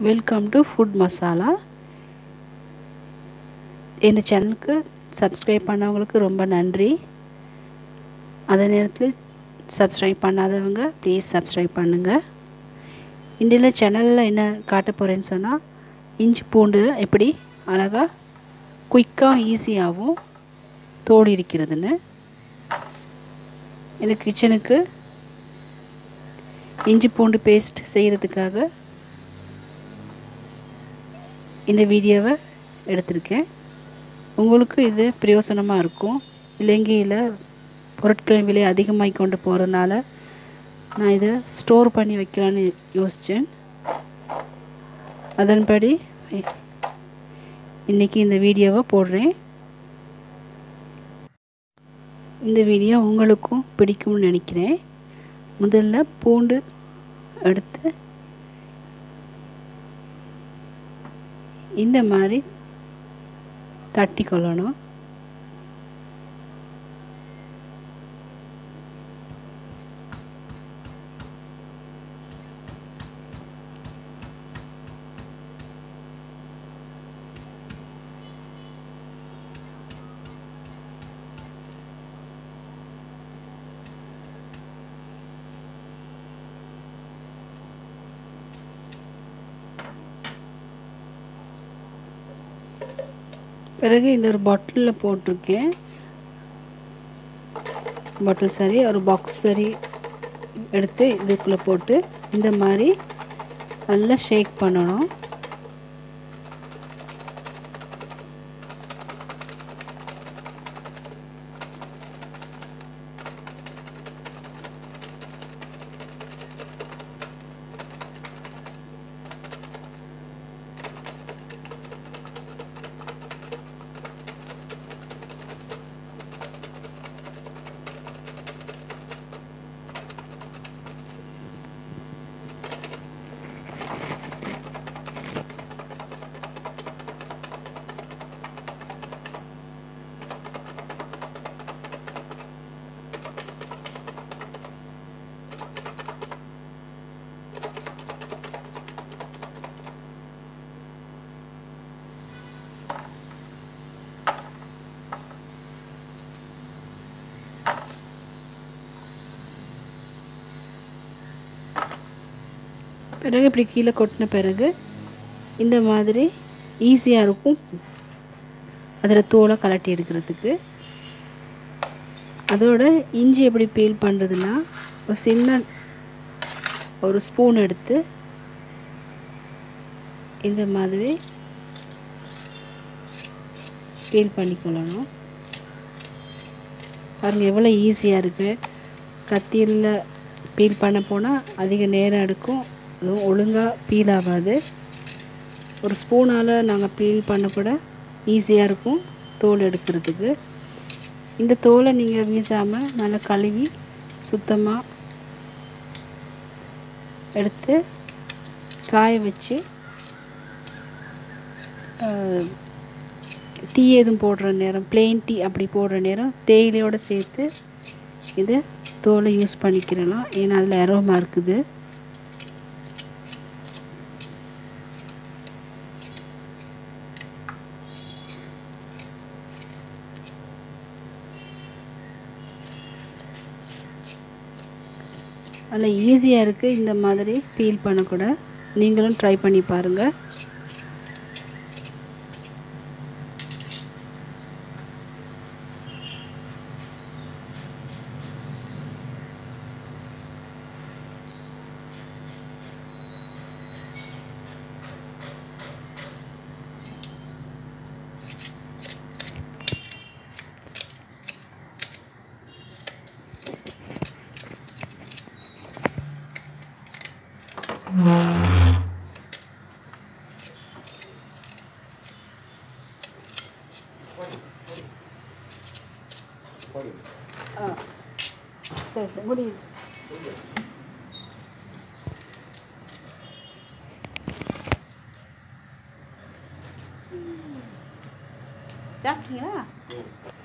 welcome to food masala எங்கள் சேனலுக்கு subscribe பண்ணவங்களுக்கு ரொம்ப நன்றி அதே நேரத்தில் சப்ஸ்கிரைப் பண்ணாதவங்க ப்ளீஸ் சப்ஸ்கிரைப் பண்ணுங்கள் இன்றைய சேனலில் என்ன காட்ட போகிறேன்னு சொன்னால் இஞ்சி பூண்டு எப்படி அழகாக குயிக்காக ஈஸியாகவும் தோடு இருக்கிறதுன்னு எனக்கு கிச்சனுக்கு இஞ்சி பூண்டு பேஸ்ட் செய்கிறதுக்காக இந்த வீடியோவை எடுத்திருக்கேன் உங்களுக்கு இது பிரயோசனமாக இருக்கும் இலங்கையில் பொருட்களின் விலை அதிகமாகி கொண்டு போகிறதுனால நான் இதை ஸ்டோர் பண்ணி வைக்கலான்னு யோசித்தேன் அதன்படி இன்றைக்கி இந்த வீடியோவை போடுறேன் இந்த வீடியோ உங்களுக்கும் பிடிக்கும்னு நினைக்கிறேன் முதல்ல பூண்டு எடுத்து இந்த மாதிரி தட்டி கொள்ளணும் பிறகு இந்த ஒரு பாட்டிலில் போட்டிருக்கேன் பாட்டில் சரி ஒரு பாக்ஸ் சரி எடுத்து இதுக்குள்ளே போட்டு இந்த மாதிரி நல்லா ஷேக் பண்ணணும் பிறகு இப்படி கீழே கொட்டின பிறகு இந்த மாதிரி ஈஸியாக இருக்கும் அதில் தோலை கலட்டி எடுக்கிறதுக்கு அதோட இஞ்சி எப்படி பீல் பண்ணுறதுன்னா ஒரு சின்ன ஒரு ஸ்பூன் எடுத்து இந்த மாதிரி பீல் பண்ணிக்கொள்ளணும் பாருங்கள் எவ்வளோ ஈஸியாக இருக்குது கத்தியில் பீல் பண்ண போனால் அதிக நேரம் எடுக்கும் அதுவும் ஒழுங்காக பீல் ஆகாது ஒரு ஸ்பூனால் நாங்கள் பீல் பண்ண கூட ஈஸியாக இருக்கும் தோல் எடுக்கிறதுக்கு இந்த தோலை நீங்கள் வீசாமல் நல்லா கழுவி சுத்தமாக எடுத்து காய வச்சு டீ எதுவும் போடுற நேரம் பிளெயின் டீ அப்படி போடுற நேரம் தேயிலையோடு சேர்த்து இதை தோலை யூஸ் பண்ணிக்கிறலாம் ஏன்னா அதில் அரோமா இருக்குது அதில் ஈஸியாக இருக்குது இந்த மாதிரி ஃபீல் பண்ணக்கூட நீங்களும் ட்ரை பண்ணி பாருங்கள் ஆ சரி சரி முடியுது சாப்பிட்டீங்களா